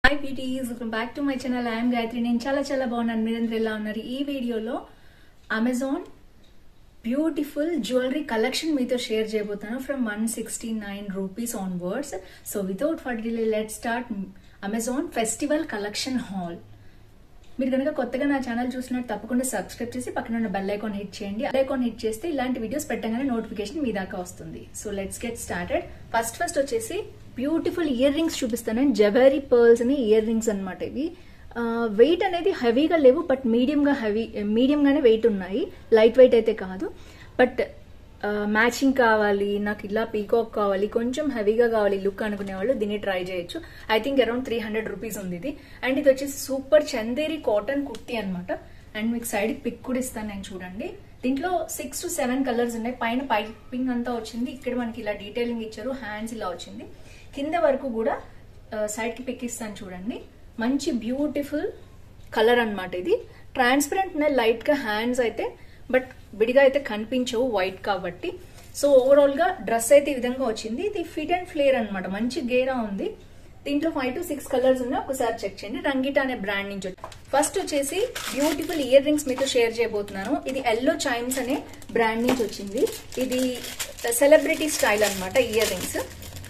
hi beauties welcome back to my channel I'm Gayatri నేను చాలా చాలా బాగున్నాను మీరందరూ ఎలా ఉన్నారు ఈ వీడియోలో అమెజాన్ బ్యూటిఫుల్ జ్యువెలరీ కలెక్షన్ మీతో షేర్ చేయబోతాను from one sixty nine rupees onwards so without for delay let start Amazon festival collection haul మీరు కనుక కొత్తగా నా ఛానల్ చూసినట్టు తప్పకుండా సబ్స్క్రైబ్ చేసి పక్కన ఉన్న బెల్ ఐకాన్ హిట్ చేయండి బెల్ ఐకాన్ హిట్ చేస్తే ఇలాంటి వీడియోస్ పెట్టగానే నోటిఫికేషన్ మీ దాకా వస్తుంది so let's get started first first వచ్చేసి బ్యూటిఫుల్ ఇయర్ రింగ్స్ చూపిస్తాను జవరీ పర్ల్స్ అని ఇయర్ రింగ్స్ అనమాట ఇవి వెయిట్ అనేది హెవీగా లేవు బట్ మీడియంగా హెవీ మీడియంగానే వెయిట్ ఉన్నాయి లైట్ వెయిట్ అయితే కాదు బట్ మ్యాచింగ్ కావాలి నాకు ఇలా పీకాక్ కావాలి కొంచెం హెవీగా కావాలి లుక్ అనుకునే వాళ్ళు దీన్ని ట్రై చేయొచ్చు I think around three hundred rupees ఉంది ఇది అండ్ ఇది వచ్చేసి సూపర్ చందేరి కాటన్ కుర్తీ అనమాట అండ్ మీకు సైడ్ పిక్ కూడా ఇస్తాను నేను చూడండి దీంట్లో సిక్స్ టు సెవెన్ కలర్స్ ఉన్నాయి పైన పైపింగ్ అంతా వచ్చింది ఇక్కడ మనకి ఇలా డీటెయిలింగ్ ఇచ్చారు హ్యాండ్స్ ఇలా వచ్చింది కింద వరకు కూడా సైడ్ కి పిక్ ఇస్తాను చూడండి మంచి బ్యూటిఫుల్ కలర్ అనమాట ఇది ట్రాన్స్పరెంట్ లైట్ గా హ్యాండ్స్ అయితే బట్ విడిగా అయితే కనిపించవు వైట్ కాబట్టి సో ఓవరాల్ గా డ్రెస్ అయితే ఈ విధంగా వచ్చింది ఇది ఫిట్ అండ్ ఫ్లేర్ అనమాట మంచి గేరా ఉంది దీంట్లో ఫైవ్ టు సిక్స్ కలర్స్ ఉన్నాయి ఒకసారి చెక్ చేయండి రంగిట అనే బ్రాండ్ నుంచి ఫస్ట్ వచ్చేసి బ్యూటిఫుల్ ఇయర్ రింగ్స్ మీతో షేర్ చేయబోతున్నాను ఇది ఎల్లో చైమ్స్ అనే బ్రాండ్ నుంచి వచ్చింది ఇది సెలబ్రిటీ స్టైల్ అనమాట earrings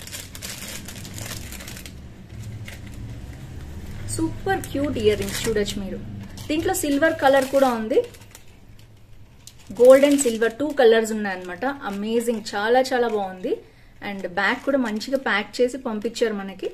super cute earrings చూడొచ్చు మీరు దీంట్లో సిల్వర్ కలర్ కూడా ఉంది gold and silver two colours ఉన్నాయన్నమాట అమేజింగ్ చాలా చాలా బాగుంది అండ్ బ్యాగ్ కూడా మంచిగా ప్యాక్ చేసి పంపించారు మనకి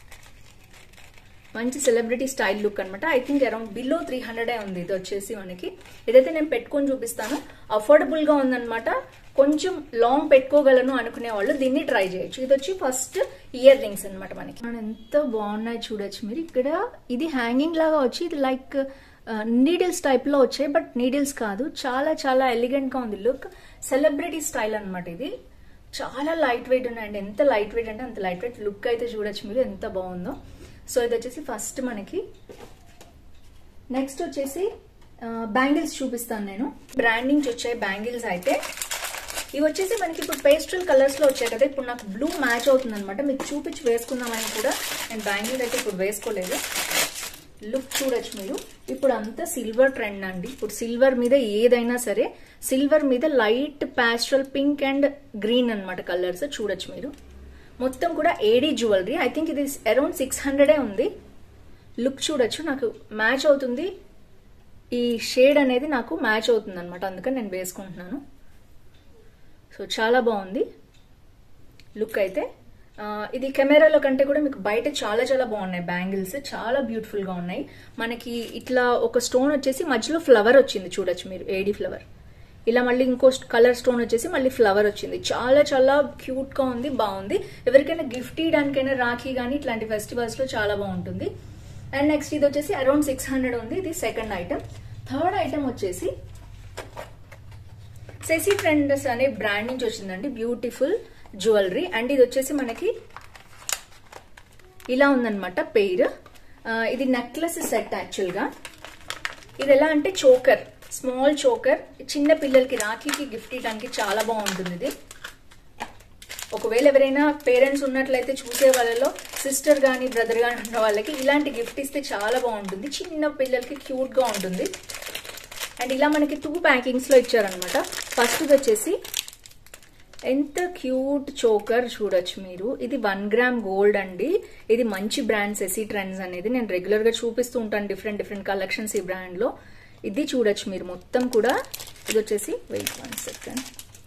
మంచి సెలబ్రిటీ స్టైల్ లుక్ అనమాట I think around below three హండ్రెడే ఉంది ఇది వచ్చేసి మనకి ఇదైతే నేను పెట్టుకొని చూపిస్తాను అఫోర్డబుల్ గా ఉందన్నమాట కొంచెం లాంగ్ పెట్టుకోగలను అనుకునే వాళ్ళు దీన్ని ట్రై చేయొచ్చు ఇది వచ్చి ఫస్ట్ ఇయర్ రింగ్స్ అనమాట మనకి మనం ఎంత బాగున్నాయి చూడొచ్చు మీరు ఇక్కడ ఇది హ్యాంగింగ్ లాగా వచ్చి ఇది లైక్ నీడిల్స్ టైప్ లో వచ్చాయి బట్ నీడిల్స్ కాదు చాలా చాలా ఎలిగెంట్ గా ఉంది లుక్ సెలబ్రిటీ స్టైల్ అనమాట ఇది చాలా లైట్ వెయిట్ ఉన్నాయండి ఎంత లైట్ వెయిట్ అంటే అంత లైట్ వెయిట్ లుక్ అయితే చూడొచ్చు మీరు ఎంత బాగుందో సో ఇది వచ్చేసి ఫస్ట్ మనకి నెక్స్ట్ వచ్చేసి బ్యాంగిల్స్ చూపిస్తాను నేను బ్రాండ్ నుంచి వచ్చాయి బ్యాంగిల్స్ అయితే ఇవి వచ్చేసి మనకి ఇప్పుడు పేస్ట్రల్ కలర్స్ లో వచ్చాయి కదా ఇప్పుడు నాకు బ్లూ మ్యాచ్ అవుతుంది అనమాట మీకు చూపించి వేసుకుందామని కూడా నేను బ్యాంగిల్ అయితే ఇప్పుడు వేసుకోలేదు లుక్ చూడొచ్చు మీరు ఇప్పుడు అంతా సిల్వర్ ట్రెండ్ అండి ఇప్పుడు సిల్వర్ మీద ఏదైనా సరే సిల్వర్ మీద light pastel pink and green అనమాట కలర్స్ చూడొచ్చు మీరు మొత్తం కూడా ఏడీ జ్యువెలరీ ఐ థింక్ ఇది అరౌండ్ సిక్స్ హండ్రెడే ఉంది లుక్ చూడొచ్చు నాకు మ్యాచ్ అవుతుంది ఈ షేడ్ అనేది నాకు మ్యాచ్ అవుతుంది అనమాట అందుకని నేను వేసుకుంటున్నాను సో చాలా బాగుంది లుక్ అయితే ఇది కెమెరాలో కంటే కూడా మీకు బయట చాలా చాలా బాగున్నాయి బ్యాంగిల్స్ చాలా బ్యూటిఫుల్ గా ఉన్నాయి మనకి ఇట్లా ఒక స్టోన్ వచ్చేసి మధ్యలో ఫ్లవర్ వచ్చింది చూడొచ్చు మీరు ఏడీ ఫ్లవర్ ఇలా మళ్ళీ ఇంకో కలర్ స్టోన్ వచ్చేసి మళ్ళీ ఫ్లవర్ వచ్చింది చాలా చాలా క్యూట్ గా ఉంది బాగుంది ఎవరికైనా గిఫ్ట్ ఇవ్వడానికైనా రాఖీ కానీ ఇట్లాంటి ఫెస్టివల్స్ లో చాలా బాగుంటుంది అండ్ నెక్స్ట్ ఇది వచ్చేసి అరౌండ్ సిక్స్ హండ్రెడ్ ఉంది ఇది సెకండ్ ఐటమ్ థర్డ్ ఐటమ్ వచ్చేసి సెసీ ట్రెండర్స్ అనే బ్రాండ్ నుంచి వచ్చిందండి బ్యూటిఫుల్ జ్యువెలరీ అండ్ ఇది వచ్చేసి మనకి ఇలా ఉందన్నమాట పెయిర్ ఇది నెక్లెస్ సెట్ యాక్చువల్ గా ఇది ఎలా అంటే చోకర్ స్మాల్ చోకర్ చిన్న పిల్లలకి రాఖీకి గిఫ్ట్ ఇవ్వడానికి చాలా బాగుంటుంది ఇది ఒకవేళ ఎవరైనా పేరెంట్స్ ఉన్నట్లయితే చూసే వాళ్ళలో సిస్టర్ కానీ బ్రదర్ కానీ ఉన్న వాళ్ళకి ఇలాంటి గిఫ్ట్ ఇస్తే చాలా బాగుంటుంది చిన్న పిల్లలకి క్యూట్ గా ఉంటుంది అండ్ ఇలా మనకి టూ ప్యాకింగ్స్ లో ఇచ్చారనమాట ఫస్ట్ వచ్చేసి ఎంత క్యూట్ చోకర్ చూడొచ్చు మీరు ఇది వన్ గ్రామ్ గోల్డ్ అండి ఇది మంచి బ్రాండ్ సెసీ ట్రెండ్స్ అనేది నేను రెగ్యులర్ గా చూపిస్తూ ఉంటాను డిఫరెంట్ డిఫరెంట్ కలెక్షన్స్ ఈ బ్రాండ్ లో ఇది చూడొచ్చు మీరు మొత్తం కూడా ఇది వచ్చేసి వెయిట్ వన్ సెకండ్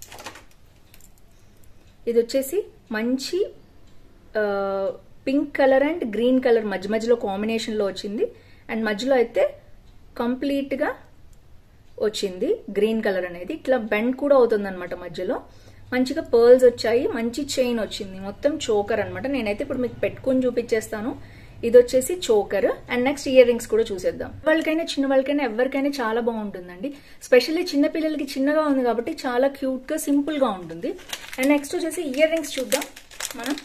ఇది వచ్చేసి మంచి pink colour and green colour మధ్య మధ్యలో కాంబినేషన్ లో వచ్చింది అండ్ మధ్యలో అయితే కంప్లీట్ గా వచ్చింది గ్రీన్ కలర్ అనేది ఇట్లా బెండ్ కూడా అవుతుంది అనమాట మధ్యలో మంచిగా పర్ల్స్ వచ్చాయి మంచి చైన్ వచ్చింది మొత్తం చోకర్ అనమాట నేనైతే ఇప్పుడు మీకు పెట్టుకుని చూపించేస్తాను ఇది వచ్చేసి choker and next earrings కూడా చూసేద్దాం వాళ్ళకైనా చిన్న వాళ్ళకైనా ఎవరికైనా చాలా బాగుంటుందండి స్పెషల్లీ చిన్న పిల్లలకి చిన్నగా ఉంది కాబట్టి చాలా క్యూట్ గా సింపుల్ గా ఉంటుంది అండ్ నెక్స్ట్ వచ్చేసి ఇయర్ రింగ్స్ చూద్దాం మనం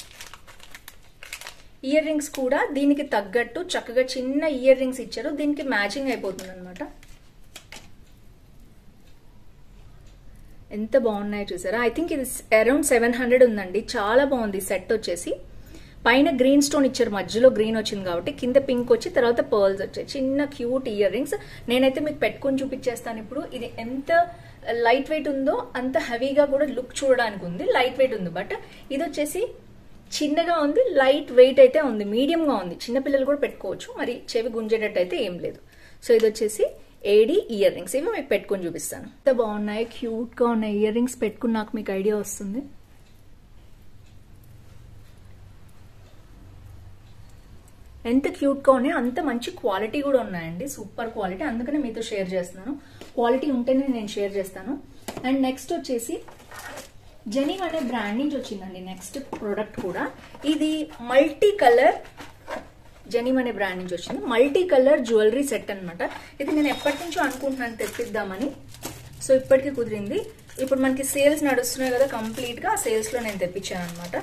ఇయర్ రింగ్స్ కూడా దీనికి తగ్గట్టు చక్కగా చిన్న ఇయర్ రింగ్స్ ఇచ్చారు దీనికి మ్యాచింగ్ అయిపోతుంది అనమాట ఎంత బాగున్నాయో చూసారా ఐ థింక్ ఇది అరౌండ్ సెవెన్ హండ్రెడ్ ఉందండి చాలా బాగుంది సెట్ వచ్చేసి పైన గ్రీన్ స్టోన్ ఇచ్చారు మధ్యలో గ్రీన్ వచ్చింది కాబట్టి కింద పింక్ వచ్చి తర్వాత పర్ల్స్ వచ్చాయి చిన్న క్యూట్ ఇయర్ రింగ్స్ నేనైతే మీకు పెట్టుకొని చూపించేస్తాను ఇప్పుడు ఇది ఎంత లైట్ వెయిట్ ఉందో అంత హెవీగా కూడా లుక్ చూడడానికి ఉంది లైట్ వెయిట్ ఉంది బట్ ఇది వచ్చేసి చిన్నగా ఉంది లైట్ వెయిట్ అయితే ఉంది మీడియంగా ఉంది చిన్నపిల్లలు కూడా పెట్టుకోవచ్చు మరి చెవి గుంజేటట్టు అయితే ఏం లేదు సో ఇది వచ్చేసి ఏడి ఇయర్ రింగ్స్ ఇవి మీకు పెట్టుకొని చూపిస్తాను ఎంత బాగున్నాయి క్యూట్ గా ఉన్నాయి ఇయర్ రింగ్స్ పెట్టుకుని నాకు మీకు ఐడియా వస్తుంది ఎంత క్యూట్ గా ఉన్నాయి అంత మంచి క్వాలిటీ కూడా ఉన్నాయండి సూపర్ క్వాలిటీ అందుకనే మీతో షేర్ చేస్తున్నాను క్వాలిటీ ఉంటేనే నేను షేర్ చేస్తాను అండ్ నెక్స్ట్ వచ్చేసి జెనిమ్ అనే బ్రాండ్ నుంచి వచ్చిందండి నెక్స్ట్ ప్రోడక్ట్ కూడా ఇది మల్టీ కలర్ జెనిమ్ అనే బ్రాండ్ నుంచి వచ్చింది మల్టీ కలర్ జ్యువెలరీ సెట్ అన్నమాట ఇది నేను ఎప్పటి నుంచో అనుకుంటున్నాను తెప్పిద్దామని సో ఇప్పటికీ కుదిరింది ఇప్పుడు మనకి సేల్స్ నడుస్తున్నాయి కదా కంప్లీట్ గా సేల్స్ లో నేను తెప్పించాను అనమాట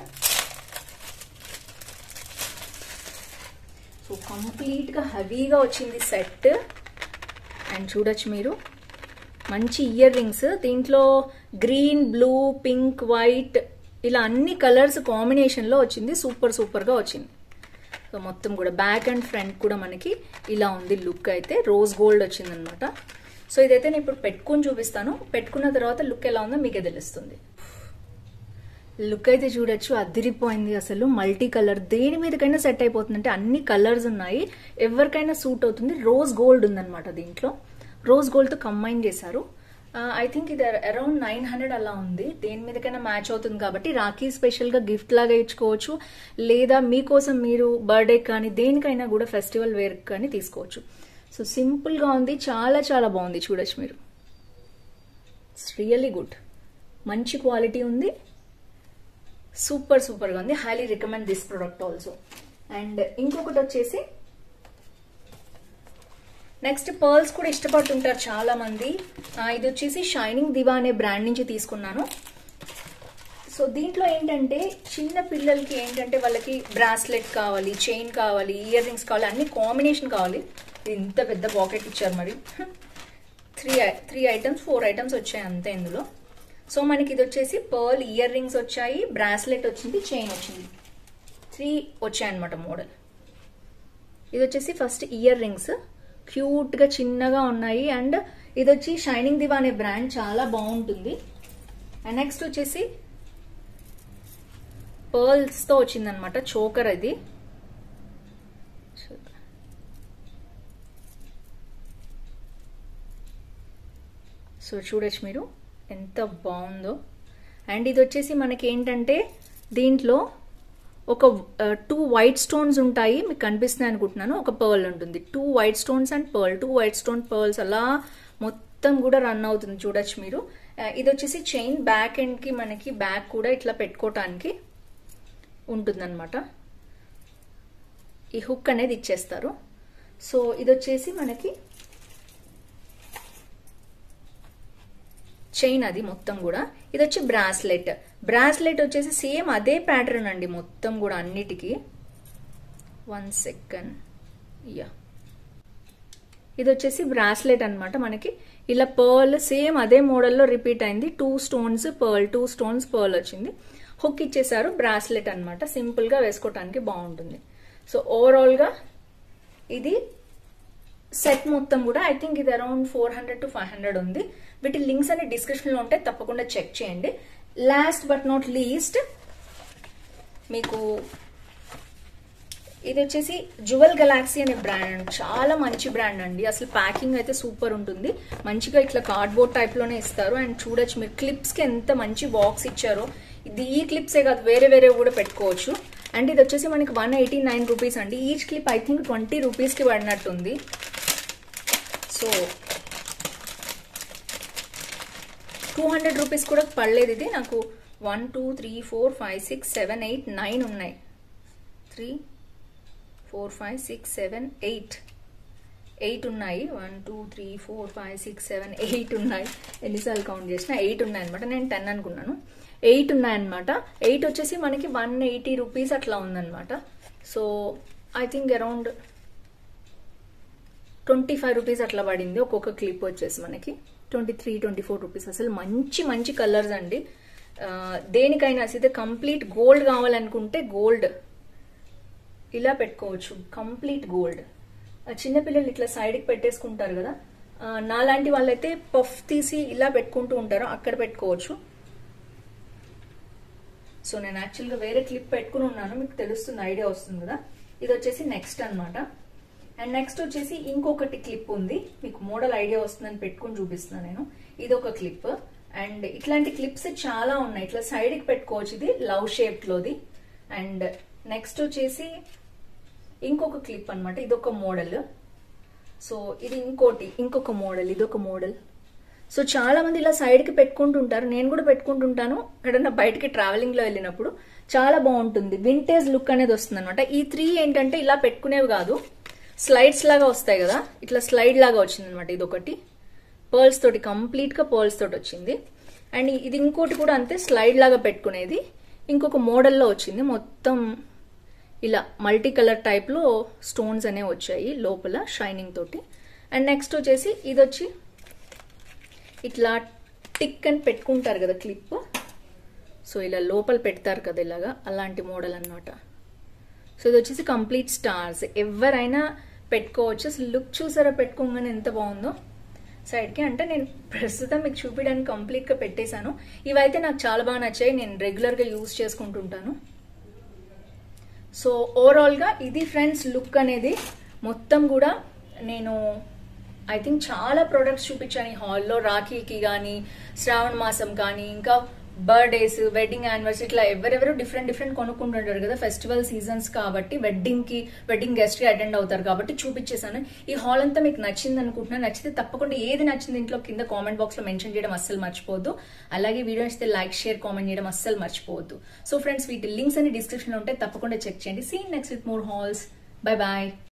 సో కంప్లీట్ గా హెవీగా వచ్చింది సెట్ అండ్ చూడొచ్చు మీరు మంచి ఇయర్ రింగ్స్ దీంట్లో గ్రీన్ బ్లూ పింక్ వైట్ ఇలా అన్ని కలర్స్ కాంబినేషన్ లో వచ్చింది సూపర్ సూపర్ గా వచ్చింది సో మొత్తం కూడా బ్యాక్ అండ్ ఫ్రంట్ కూడా మనకి ఇలా ఉంది లుక్ అయితే రోజ్ గోల్డ్ వచ్చింది అనమాట సో ఇదైతే నేను ఇప్పుడు పెట్టుకుని చూపిస్తాను పెట్టుకున్న తర్వాత లుక్ ఎలా ఉందో మీకే తెలుస్తుంది లుక్ అయితే చూడొచ్చు అదిరిపోయింది అసలు మల్టీ కలర్ దేని మీదకైనా సెట్ అయిపోతుంది అంటే అన్ని కలర్స్ ఉన్నాయి ఎవరికైనా సూట్ అవుతుంది రోజ్ గోల్డ్ ఉందన్నమాట దీంట్లో రోజ్ గోల్డ్ తో కంబైన్ చేశారు ఐ థింక్ ఇది అరౌండ్ నైన్ హండ్రెడ్ అలా ఉంది దేని మీదకైనా మ్యాచ్ అవుతుంది కాబట్టి రాఖీ స్పెషల్ గా గిఫ్ట్ లాగా ఇచ్చుకోవచ్చు లేదా మీకోసం మీరు బర్త్డే కానీ దేనికైనా కూడా ఫెస్టివల్ వేర్ కానీ తీసుకోవచ్చు సో సింపుల్ గా ఉంది చాలా చాలా బాగుంది చూడొచ్చు మీరు ఇట్స్ రియల్లీ గుడ్ మంచి క్వాలిటీ ఉంది సూపర్ సూపర్ గా ఉంది highly recommend this product also and ఇంకొకటి వచ్చేసి నెక్స్ట్ పర్ల్స్ కూడా ఇష్టపడుతుంటారు చాలా మంది ఆ, ఇది వచ్చేసి షైనింగ్ దివా అనే బ్రాండ్ నుంచి తీసుకున్నాను సో దీంట్లో ఏంటంటే చిన్న పిల్లలకి ఏంటంటే వాళ్ళకి బ్రాస్లెట్ కావాలి చైన్ కావాలి ఇయర్ రింగ్స్ కావాలి అన్ని కాంబినేషన్ కావాలి ఇది ఇంత పెద్ద పాకెట్ ఇచ్చారు మరి three three items four items వచ్చాయి అంతే ఇందులో సో మనకి ఇది వచ్చేసి పర్ల్ ఇయర్ రింగ్స్ వచ్చాయి బ్రాస్లెట్ వచ్చింది చైన్ వచ్చింది త్రీ వచ్చాయన్నమాట మోడల్ ఇది వచ్చేసి ఫస్ట్ ఇయర్ రింగ్స్ క్యూట్ గా చిన్నగా ఉన్నాయి అండ్ ఇది వచ్చి షైనింగ్ దివా అనే బ్రాండ్ చాలా బాగుంటుంది అండ్ నెక్స్ట్ వచ్చేసి పర్ల్స్ తో వచ్చిందనమాట చోకర్ అది సో చూడొచ్చు మీరు ఎంత బాగుందో అండ్ ఇది వచ్చేసి మనకి ఏంటంటే దీంట్లో ఒక టూ వైట్ స్టోన్స్ ఉంటాయి మీకు కనిపిస్తున్నాయి అనుకుంటున్నాను ఒక పర్ల్ ఉంటుంది two white stones and pearl two white stone pearls అలా మొత్తం కూడా రన్ అవుతుంది చూడొచ్చు మీరు ఆ, ఇది వచ్చేసి చైన్ బ్యాక్ ఎండ్ కి మనకి బ్యాక్ కూడా ఇట్లా పెట్టుకోవటానికి ఉంటుందన్నమాట ఈ హుక్ అనేది ఇచ్చేస్తారు సో ఇది వచ్చేసి మనకి చైన్ అది మొత్తం కూడా ఇది వచ్చి బ్రాస్లెట్ బ్రాస్లెట్ వచ్చేసి సేమ్ అదే ప్యాటర్న్ అండి మొత్తం కూడా అన్నిటికీ వన్ సెకండ్ యా ఇది వచ్చేసి బ్రాస్లెట్ అన్నమాట మనకి ఇలా పర్ల్ సేమ్ అదే మోడల్లో రిపీట్ అయింది two stones pearl two stones pearl వచ్చింది హుక్ ఇచ్చేసారు బ్రాస్లెట్ అన్నమాట సింపుల్ గా వేసుకోవటానికి బాగుంటుంది సో ఓవరాల్ గా ఇది సెట్ మొత్తం కూడా ఐ థింక్ ఇది around four hundred to five hundred ఉంది వీటి లింక్స్ అనే డిస్క్రిప్షన్ లో ఉంటాయి తప్పకుండా చెక్ చేయండి లాస్ట్ బట్ నాట్ లీస్ట్ మీకు ఇది వచ్చేసి జువెల్ గెలాక్సీ అనే బ్రాండ్ చాలా మంచి బ్రాండ్ అండి అసలు ప్యాకింగ్ అయితే సూపర్ ఉంటుంది మంచిగా ఇట్లా కార్డ్బోర్డ్ టైప్ లోనే ఇస్తారు అండ్ చూడొచ్చు మీరు క్లిప్స్ కి ఎంత మంచి బాక్స్ ఇచ్చారో ఇది ఈ క్లిప్సే కాదు వేరే వేరే కూడా పెట్టుకోవచ్చు అండ్ ఇది వచ్చేసి మనకి వన్ ఎయిటీ నైన్ రూపీస్ అండి each clip I think twenty rupees కి పడినట్టుంది సో టూ హండ్రెడ్ రూపీస్ కూడా పడలేదు ఇది నాకు one two three four five six seven eight nine ఉన్నాయి three four five six seven eight eight ఉన్నాయి one two three four five six seven eight ఉన్నాయి ఎన్నిసార్లు కౌంట్ చేసినా ఎయిట్ ఉన్నాయి అనమాట నేను టెన్ అనుకున్నాను ఎయిట్ ఉన్నాయన్నమాట ఎయిట్ వచ్చేసి మనకి వన్ ఎయిటీ రూపీస్ అట్లా ఉందన్నమాట so I think around twenty five rupees అట్లా పడింది ఒక్కొక్క క్లిప్ వచ్చేసి మనకి twenty three twenty four rupees అసలు మంచి మంచి కలర్స్ అండి ఆ, దేనికైనా అసలు కంప్లీట్ గోల్డ్ కావాలనుకుంటే గోల్డ్ ఇలా పెట్టుకోవచ్చు కంప్లీట్ గోల్డ్ చిన్నపిల్లలు ఇట్లా సైడ్కి పెట్టేసుకుంటారు కదా ఆ, నాలాంటి వాళ్ళైతే పఫ్ తీసి ఇలా పెట్టుకుంటూ ఉంటారు అక్కడ పెట్టుకోవచ్చు సో నేను యాక్చువల్గా వేరే క్లిప్ పెట్టుకుని ఉన్నాను మీకు తెలుస్తుంది ఐడియా వస్తుంది కదా ఇది వచ్చేసి నెక్స్ట్ అన్నమాట అండ్ నెక్స్ట్ వచ్చేసి ఇంకొకటి క్లిప్ ఉంది మీకు మోడల్ ఐడియా వస్తుందని పెట్టుకుని చూపిస్తున్నాను నేను ఇది ఒక క్లిప్ అండ్ ఇట్లాంటి క్లిప్స్ చాలా ఉన్నాయి ఇట్లా సైడ్కి పెట్టుకోవచ్చు ఇది లవ్ షేప్లోది అండ్ నెక్స్ట్ వచ్చేసి ఇంకొక క్లిప్ అన్నమాట ఇది ఒక మోడల్ సో ఇది ఇంకోటి ఇంకొక మోడల్ ఇది ఒక మోడల్ సో చాలా మంది ఇలా సైడ్ కి పెట్టుకుంటుంటారు నేను కూడా పెట్టుకుంటుంటాను ఎక్కడన్నా బయటకి ట్రావెలింగ్ లో వెళ్ళినప్పుడు చాలా బాగుంటుంది వింటేజ్ లుక్ అనేది వస్తుంది అనమాట ఈ త్రీ ఏంటంటే ఇలా పెట్టుకునేవి కాదు స్లైడ్స్ లాగా వస్తాయి కదా ఇట్లా స్లైడ్ లాగా వచ్చింది అనమాట ఇది ఒకటి పర్ల్స్ తోటి కంప్లీట్ గా పర్ల్స్ తోటి వచ్చింది అండ్ ఇది ఇంకోటి కూడా అంతే స్లైడ్ లాగా పెట్టుకునేది ఇంకొక మోడల్లో వచ్చింది మొత్తం ఇలా మల్టీ కలర్ టైప్ లో స్టోన్స్ అనేవి వచ్చాయి లోపల షైనింగ్ తోటి అండ్ నెక్స్ట్ వచ్చేసి ఇది వచ్చి ఇట్లా టిక్ అని పెట్టుకుంటారు కదా క్లిప్ సో ఇలా లోపల పెడతారు కదా ఇలాగా అలాంటి మోడల్ అన్నమాట సో ఇది వచ్చేసి కంప్లీట్ స్టార్స్ ఎవరైనా పెట్టుకోవచ్చు అసలు లుక్ చూసారా పెట్టుకోగానే ఎంత బాగుందో సైడ్కి అంటే నేను ప్రస్తుతం మీకు చూపించడానికి కంప్లీట్గా పెట్టేశాను ఇవైతే నాకు చాలా బాగా నచ్చాయి నేను రెగ్యులర్గా యూజ్ చేసుకుంటుంటాను సో ఓవరాల్గా ఇది ఫ్రెండ్స్ లుక్ అనేది మొత్తం కూడా నేను ఐ థింక్ చాలా ప్రొడక్ట్స్ చూపించాను ఈ హాల్లో రాఖీకి కానీ శ్రావణ మాసం కానీ ఇంకా బర్త్డేస్ వెడ్డింగ్ యానివర్సరీ ఇట్లా ఎవరెవరు డిఫరెంట్ డిఫరెంట్ కొనుక్కుంటుంటారు కదా ఫెస్టివల్ సీజన్స్ కాబట్టి వెడ్డింగ్ కి వెడ్డింగ్ గెస్ట్ కి అటెండ్ అవుతారు కాబట్టి చూపించేశాను ఈ హాల్ అంతా మీకు నచ్చింది అనుకుంటున్నాను నచ్చితే తప్పకుండా ఏది నచ్చింది ఇంట్లో కింద కామెంట్ బాక్స్ లో మెన్షన్ చేయడం అస్సలు మర్చిపోవద్దు అలాగే వీడియో నచ్చితే లైక్ షేర్ కామెంట్ చేయడం అస్సలు మర్చిపోవద్దు సో ఫ్రెండ్స్ వీటి లింక్స్ అన్ని డిస్క్రిప్షన్ లో ఉంటాయి తప్పకుండా చెక్ చేయండి see next with more hauls bye bye